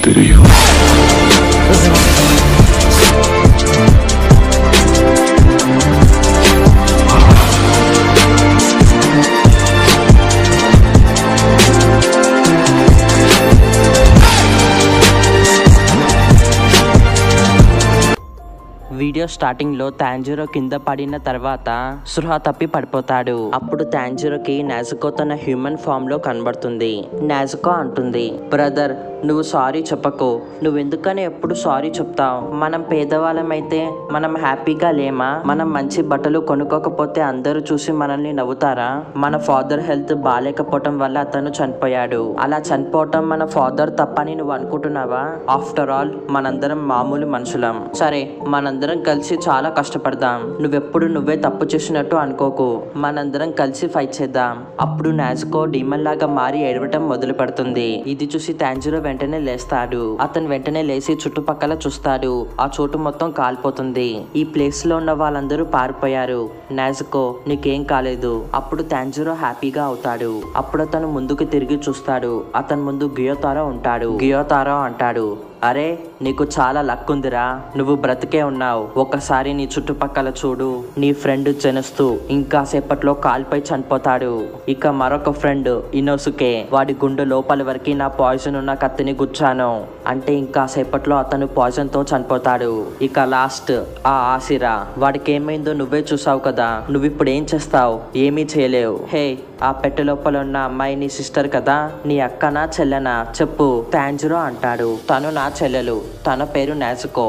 தெரியும் video starting లో తాంజీరో కింద పడిన తర్వాత సృహ తప్పి పడిపోతాడు అప్పుడు తాంజీరోకి నాజుకో తన హ్యూమన్ ఫామ్ లో కనబడుతుంది నాజుకో అంటుంది బ్రదర్ నువ్వు సారీ చెప్పకు నువ్వు ఎందుకని ఎప్పుడు సారీ చెప్తావు మనం పేదవాళ్ళమైతే మనం హ్యాపీగా లేమా మనం మంచి బట్టలు కొనుక్కోకపోతే అందరూ చూసి మనల్ని నవ్వుతారా మన ఫాదర్ హెల్త్ బాగాలేకపోవటం వల్ల అతను చనిపోయాడు అలా చనిపోవటం మన ఫాదర్ తప్పని నువ్వు అనుకుంటున్నావా ఆఫ్టర్ ఆల్ మనందరం మామూలు మనుషులం సరే మనందరం కలిసి చాలా కష్టపడదాం నువ్వెప్పుడు నువ్వే తప్పు చేసినట్టు అనుకోకు మనందరం కలిసి ఫైట్ చేద్దాం అప్పుడు నాజుకో డీమన్ లాగా మారి ఏడవటం మొదలు పెడుతుంది ఇది చూసి తాంజీరో వెంటనే లేస్తాడు అతను వెంటనే లేచి చుట్టుపక్కల చూస్తాడు ఆ చోటు మొత్తం కాలిపోతుంది ఈ ప్లేస్ లో ఉన్న వాళ్ళందరూ పారిపోయారు నాజుకో నీకేం కాలేదు అప్పుడు తాంజీరో హ్యాపీగా అవుతాడు అప్పుడు అతను ముందుకు తిరిగి చూస్తాడు అతని ముందు గియోతారో ఉంటాడు గియోతారో అంటాడు అరే నీకు చాలా లక్ ఉందిరా నువ్వు బ్రతికే ఉన్నావు ఒకసారి నీ చుట్టుపక్కల చూడు నీ ఫ్రెండ్ జనస్తూ ఇంకా సేపట్లో కాల్పై చనిపోతాడు ఇక మరొక ఫ్రెండ్ ఇనోసుకే వాడి గుండె లోపల వరకు నా పాయిజన్ ఉన్న కత్తిని గుచ్చాను అంటే ఇంకా సేపట్లో అతను పాయిజన్ తో చనిపోతాడు ఇక లాస్ట్ ఆ ఆసిరా వాడికి ఏమైందో నువ్వే చూసావు కదా నువ్వు ఇప్పుడు ఏం చేస్తావు ఏమీ చేయలేవు హే ఆ పెట్టె లోపల ఉన్న అమ్మాయి నీ సిస్టర్ కదా నీ అక్కనా చెల్లెనా చెప్పు తాంజురో అంటాడు తను నా చెల్లెలు తన పేరు నాజుకో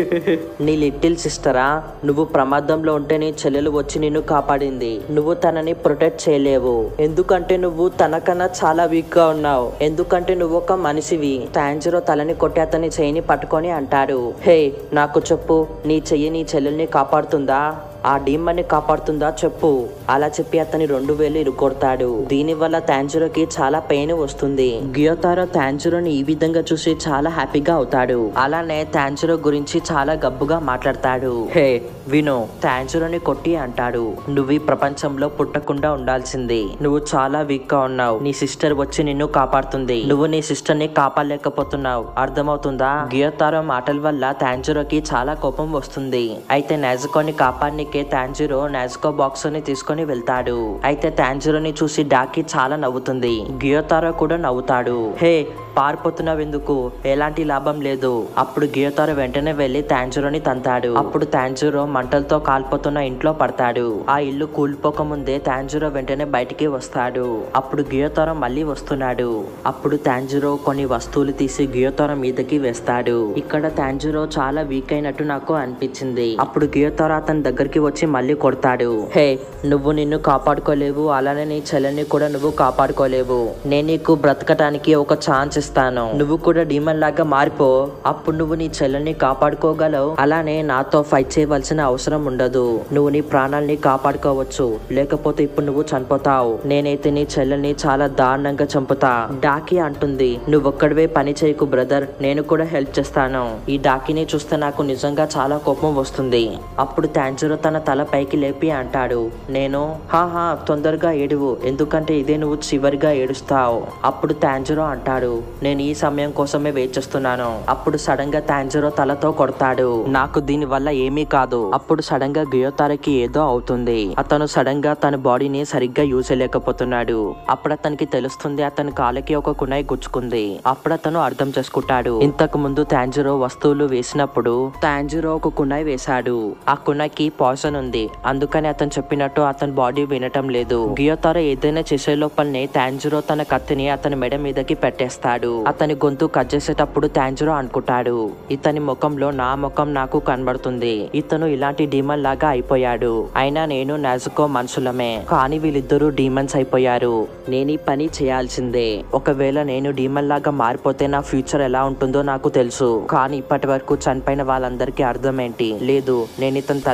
నీ లిటిల్ సిస్టరా నువ్వు ప్రమాదంలో ఉంటే నీ చెల్లెలు వచ్చి నిన్ను కాపాడింది నువ్వు తనని ప్రొటెక్ట్ చేయలేవు ఎందుకంటే నువ్వు తనకన్నా చాలా వీక్ గా ఉన్నావు ఎందుకంటే నువ్వు ఒక మనిషివి తాంజురో తలని కొట్టి అతని చెయ్యిని పట్టుకొని అంటాడు హే నాకు చెప్పు నీ చెయ్యి నీ చెల్లెల్ని కాపాడుతుందా ఆ డీమ్మని కాపాడుతుందా చెప్పు అలా చెప్పి అతని రెండు వేలు ఇరుకొడతాడు దీని వల్ల తాంజురోకి చాలా పెయిన్ వస్తుంది గియోతారో తాంజురోని ఈ విధంగా చూసి చాలా హ్యాపీగా అవుతాడు అలానే తాంజురో గురించి చాలా గబ్బుగా మాట్లాడతాడు హే విను తాంజురోని కొట్టి అంటాడు నువ్వు ఈ ప్రపంచంలో పుట్టకుండా ఉండాల్సింది నువ్వు చాలా వీక్ గా ఉన్నావు నీ సిస్టర్ వచ్చి నిన్ను కాపాడుతుంది నువ్వు నీ సిస్టర్ ని కాపాడలేకపోతున్నావు అర్థమవుతుందా గియోతారో మాటల వల్ల తాంజురోకి చాలా కోపం వస్తుంది అయితే నాజుకోని కాపాడనికే తాంజురో నాజుకో బాక్స్ ని తీసుకొని వెళ్తాడు అయితే తాంజురోని చూసి డాకి చాలా నవ్వుతుంది గియోతారో కూడా నవ్వుతాడు హే పారిపోతున్నావు ఎందుకు ఎలాంటి లాభం లేదు అప్పుడు గియోతారో వెంటనే వెళ్లి తాంజురోని తంతాడు అప్పుడు తాంజురో మంటలతో కాల్పోతున్న ఇంట్లో పడతాడు ఆ ఇల్లు కూలిపోక ముందే తాంజురో వెంటనే బయటికి వస్తాడు అప్పుడు గియోతారో మళ్ళీ వస్తున్నాడు అప్పుడు తాంజురో కొన్ని వస్తువులు తీసి గియోతారో మీదకి వేస్తాడు ఇక్కడ తాంజురో చాలా వీక్ అయినట్టు నాకు అనిపించింది అప్పుడు గియోతారో అతని దగ్గరికి వచ్చి మళ్ళీ కొడతాడు హే నువ్వు నిన్ను కాపాడుకోలేవు అలానే నీ చెల్లెని కూడా నువ్వు కాపాడుకోలేవు నేను నీకు బ్రతకటానికి ఒక ఛాన్స్ ఇస్తాను నువ్వు కూడా డీమన్ లాగా మారిపో అప్పుడు నువ్వు నీ చెల్లెల్ని కాపాడుకోగలవు అలానే నాతో ఫైట్ చేయవలసిన అవసరం ఉండదు నువ్వు నీ ప్రాణాల్ని కాపాడుకోవచ్చు లేకపోతే ఇప్పుడు నువ్వు చనిపోతావు నేనైతే నీ చెల్లెల్ని చాలా దారుణంగా చంపుతా డాకి అంటుంది నువ్వు ఒక్కడివే పని చేయకు బ్రదర్ నేను కూడా హెల్ప్ చేస్తాను ఈ డాకిని చూస్తే నాకు నిజంగా చాలా కోపం వస్తుంది అప్పుడు తాంజురో తన తల పైకి లేపి అంటాడు నేను హాహా తొందరగా ఏడువు ఎందుకంటే ఇదే నువ్వు చివరిగా ఏడుస్తావు అప్పుడు తాంజురో అంటాడు నేను ఈ సమయం కోసమే వెయిట్ చేస్తున్నాను అప్పుడు సడన్ గా తాంజురో తలతో కొడతాడు నాకు దీని వల్ల ఏమీ కాదు అప్పుడు సడన్ గా గియోతారకి ఏదో అవుతుంది అతను సడన్ గా తన బాడీని సరిగ్గా యూజ్ చేయలేకపోతున్నాడు అప్పుడు అతనికి తెలుస్తుంది అతని కాళ్ళకి ఒక కునాయి గుచ్చుకుంది అప్పుడు అతను అర్థం చేసుకుంటాడు ఇంతకు ముందు తాంజురో వస్తువులు వేసినప్పుడు తాంజురో ఒక కునాయి వేశాడు ఆ కునాయికి పాయిజన్ ఉంది అందుకని అతను చెప్పినట్టు అతని బాడీ వినటం లేదు గియోతారో ఏదైనా చేసే లోపలనే తాంజురో తన కత్తిని అతని మెడ మీదకి పెట్టేస్తాడు అతని గొంతు కట్ చేసేటప్పుడు తాంజురో అనుకుంటాడు ఇతని ముఖంలో నా ముఖం నాకు కనబడుతుంది ఇతను ఇలాంటి డీమన్ లాగా అయిపోయాడు అయినా నేను నాజుకో మనుషులమే కానీ వీళ్ళిద్దరూ డీమన్స్ అయిపోయారు నేను ఈ పని చేయాల్సిందే ఒకవేళ నేను డీమన్ లాగా మారిపోతే నా ఫ్యూచర్ ఎలా ఉంటుందో నాకు తెలుసు కానీ ఇప్పటి వరకు చనిపోయిన వాళ్ళందరికీ అర్థం ఏంటి లేదు నేను ఇతని తలకాయ నరికే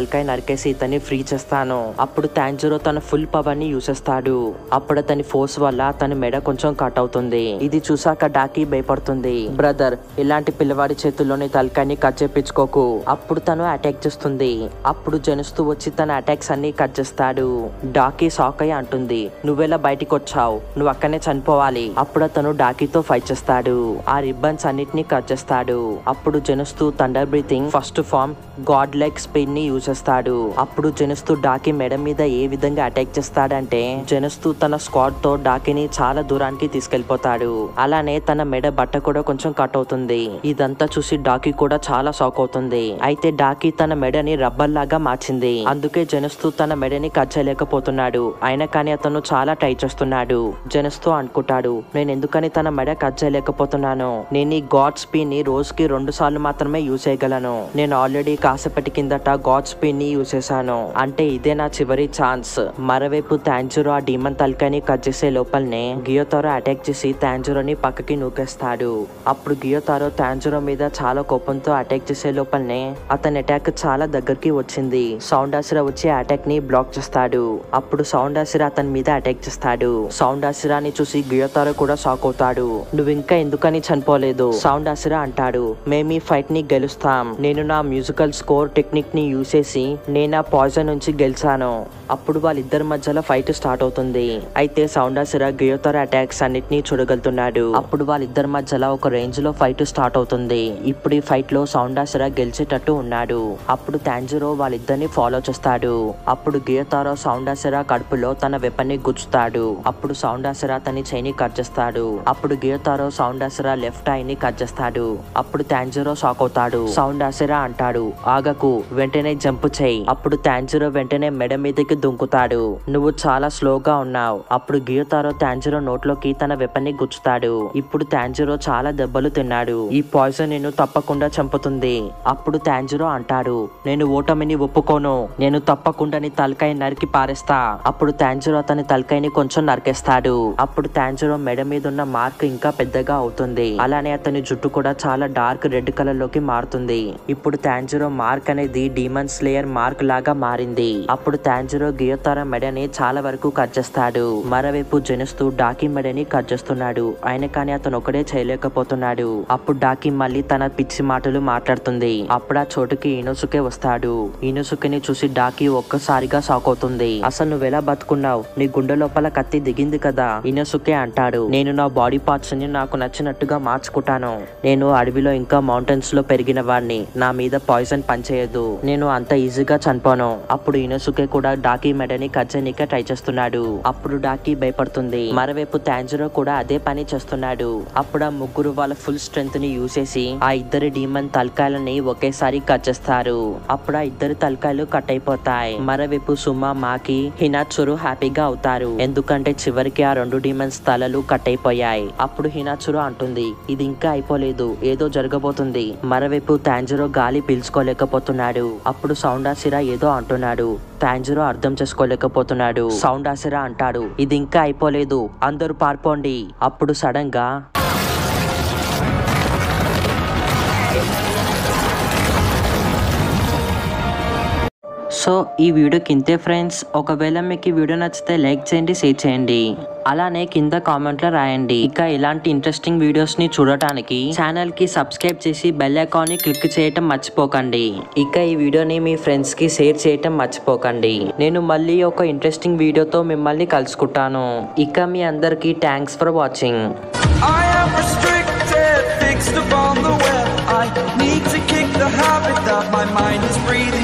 నరికేసి ఇతన్ని ఫ్రీ చేస్తాను అప్పుడు తాంజరో తన ఫుల్ పవర్ ని యూస్ చేస్తాడు అప్పుడు అతని ఫోర్స్ వల్ల తన మెడ కొంచెం కట్ అవుతుంది ఇది చూసాక డాకీ భయపడుతుంది బ్రదర్ ఇలాంటి పిల్లవాడి చేతుల్లోని తలకాయని కట్ చేపించుకోకు అప్పుడు తను అటాక్ చేస్తుంది అప్పుడు జనిస్తూ వచ్చి తన అటాక్స్ అన్ని కట్ చేస్తాడు డాకీ షాక్ అయ్యి అంటుంది నువ్వెలా బయటికి వచ్చావు నువ్వు అక్కనే చనిపోవాలి అప్పుడు అతను డాకీతో ఫైట్ చేస్తాడు ఆ రిబ్బన్స్ అన్నిటిని కట్ చేస్తాడు అప్పుడు Zenitsu thunder breathing first form god like spin ని యూజ్ చేస్తాడు అప్పుడు జనిస్తూ డాకీ మెడ మీద ఏ విధంగా అటాక్ చేస్తాడంటే జనిస్తూ తన స్క్వాడ్ తో డాకీని చాలా దూరానికి తీసుకెళ్లిపోతాడు అలానే తన మెడ బట్ట కూడా కొంచెం కట్ అవుతుంది ఇదంతా చూసి డాకీ కూడా చాలా షాక్ అవుతుంది అయితే డాకీ తన మెడని రబ్బర్ లాగా మార్చింది అందుకే జనిస్తూ తన మెడని కట్ చేయలేకపోతున్నాడు అయినా కానీ అతను చాలా ట్రై చేస్తున్నాడు జనిస్తూ అనుకుంటాడు నేను ఎందుకని తన మెడ కట్ చేయలేకపోతున్నాను నేను ఈ గాడ్ స్పీన్ ని రోజుకి రెండు సార్లు మాత్రమే యూజ్ చేయగలను నేను ఆల్రెడీ కాసేపటి కిందట గాడ్ స్పీన్ ని యూజ్ చేశాను అంటే ఇదే నా చివరి ఛాన్స్ మరోవైపు తాంజురో ఆ డీమన్ తలకాయని కట్ చేసే లోపలనే గియోతారో అటాక్ చేసి తాంజురోని పక్కకి నూకేస్తాడు అప్పుడు గియోతారో తాంజురో మీద చాలా కోపంతో అటాక్ చేసే లోపలనే అతని అటాక్ చాలా దగ్గరికి వచ్చింది సౌండ్ ఆసిరా వచ్చి అటాక్ ని బ్లాక్ చేస్తాడు అప్పుడు సౌండ్ ఆసిరా అతని మీద అటాక్ చేస్తాడు సౌండ్ ఆసిరాని చూసి గియోతారో కూడా షాక్ అవుతాడు నువ్వు ఇంకా ఎందుకని చనిపోలేదు సౌండ్ ఆసిరా అంటాడు మేము ఈ ఫైట్ ని గెలుస్తాం నేను నా మ్యూజికల్ స్కోర్ టెక్నిక్ ని యూజ్ చేసి నేను ఆ పాయిజన్ నుంచి గెలిచాను అప్పుడు వాళ్ళిద్దరి మధ్యలో ఫైట్ స్టార్ట్ అవుతుంది అయితే సౌండ్ ఆసిరా గియోతారో అటాక్స్ అన్నిటినీ చూడగలుగుతున్నాడు అప్పుడు వాళ్ళిద్దరి మధ్యలో ఒక రేంజ్ లో ఫైట్ స్టార్ట్ అవుతుంది ఇప్పుడు ఈ ఫైట్ లో సౌండ్ ఆసిరా గెలిచేటట్టు ఉన్నాడు అప్పుడు తాంజురో వాళ్ళిద్దరిని ఫాలో చేస్తాడు అప్పుడు గియోతారో సౌండ్ ఆసిరా కడుపులో తన వెపన్ ని గుచ్చుతాడు అప్పుడు సౌండ్ ఆసిరా తన చైని కట్ చేస్తాడు అప్పుడు గియోతారో సౌండ్ ఆసిరా లెఫ్ట్ ఐ ని కట్ చేస్తాడు అప్పుడు తాంజురో షాక్ అవుతాడు సౌండ్ ఆసిరా అంటాడు ఆగకు వెంటనే జంప్ చేయి అప్పుడు తాంజురో వెంటనే మెడ మీదకి దుంకుతాడు నువ్వు చాలా స్లోగా ఉన్నావు అప్పుడు గియోతారో తాంజురో నోట్లోకి తన వెపన్ ని గుచ్చుతాడు ఇప్పుడు తాంజురో చాలా దెబ్బలు తిన్నాడు ఈ పాయిజన్ నేను తప్పకుండా చంపుతుంది అప్పుడు తాంజురో అంటాడు నేను ఓటమిని ఒప్పుకోను నేను తప్పకుండా నీ తలకాయ నరికి పారేస్తా అప్పుడు తాంజురో అతని తలకాయని కొంచెం నరికేస్తాడు అప్పుడు తాంజురో మెడ మీద ఉన్న మార్క్ ఇంకా పెద్దగా అవుతుంది అలానే అతని జుట్టు కూడా చాలా డార్క్ రెడ్ కలర్ లోకి మారుతుంది ఇప్పుడు తాంజురో మార్క్ అనేది డీమన్ స్లేయర్ మార్క్ లాగా మారింది అప్పుడు తాంజురో గియోతారా మెడని చాలా వరకు కట్ చేస్తాడు మరోవైపు జనిస్తూ డాకి మెడని కట్ చేస్తున్నాడు ఆయన కానీ అతను ఒకడే చేయలేకపోతున్నాడు అప్పుడు డాకి మళ్ళీ తన పిచ్చి మాటలు మాట్లాడుతుంది అప్పుడు ఆ చోటుకి ఇనుసుకే వస్తాడు ఇనుసుకిని చూసి డాకి ఒక్కసారిగా షాక్ అవుతుంది అసలు నువ్వెలా బతుకున్నావు నీ గుండె లోపల కత్తి దిగింది కదా ఇనుసుకే అంటాడు నేను నా బాడీ పార్ట్స్ ని నాకు నచ్చినట్టుగా మార్చుకుంటాను నేను అడవిలో ఇంకా మౌంటైన్స్ లో పెరిగిన వాడిని నా మీద పాయిజన్ పనిచేయదు నేను అంత ఈజీగా చనిపోను అప్పుడు ఇనుసుకే కూడా డాకి మెడని కట్ చేయనీకే ట్రై చేస్తున్నాడు అప్పుడు డాకి భయపడుతుంది మరోవైపు తాంజరో కూడా అదే పని చేస్తున్నాడు అప్పుడు ఆ ముగ్గురు వాళ్ళ ఫుల్ స్ట్రెంత్ ని యూజ్ చేసి ఆ ఇద్దరు డీమన్ తలకాయలని ఒకేసారి కట్ చేస్తారు అప్పుడు ఆ ఇద్దరు తలకాయలు కట్ అయిపోతాయి మరోవైపు సుమా మాకి హినాచురు హ్యాపీగా అవుతారు ఎందుకంటే చివరికి ఆ రెండు డీమన్స్ తలలు కట్ అయిపోయాయి అప్పుడు హినాచురు అంటుంది ఇది ఇంకా అయిపోలేదు ఏదో జరగబోతుంది మరోవైపు తాంజరో గాలి పీల్చుకోలేకపోతున్నాడు అప్పుడు సౌండ్ ఆసిరా ఏదో అంటున్నాడు తాంజరో అర్థం చేసుకోలేకపోతున్నాడు సౌండ్ ఆసిరా అంటాడు ఇది ఇంకా అయిపోలేదు అందరూ పారిపోండి అప్పుడు సడన్ గా సో ఈ వీడియోకి ఇంతే ఫ్రెండ్స్ ఒకవేళ మీకు ఈ వీడియో నచ్చితే లైక్ చేయండి షేర్ చేయండి అలానే కింద కామెంట్లో రాయండి ఇక ఇలాంటి ఇంట్రెస్టింగ్ వీడియోస్ ని చూడటానికి ఛానల్ కి సబ్స్క్రైబ్ చేసి బెల్ ఐకాన్ ని క్లిక్ చేయటం మర్చిపోకండి ఇక ఈ వీడియోని మీ ఫ్రెండ్స్ కి షేర్ చేయటం మర్చిపోకండి నేను మళ్ళీ ఒక ఇంట్రెస్టింగ్ వీడియోతో మిమ్మల్ని కలుసుకుంటాను ఇక మీ అందరికీ thanks for watching I am restricted, fixed upon the web. I need to kick the habit that my mind is breathing.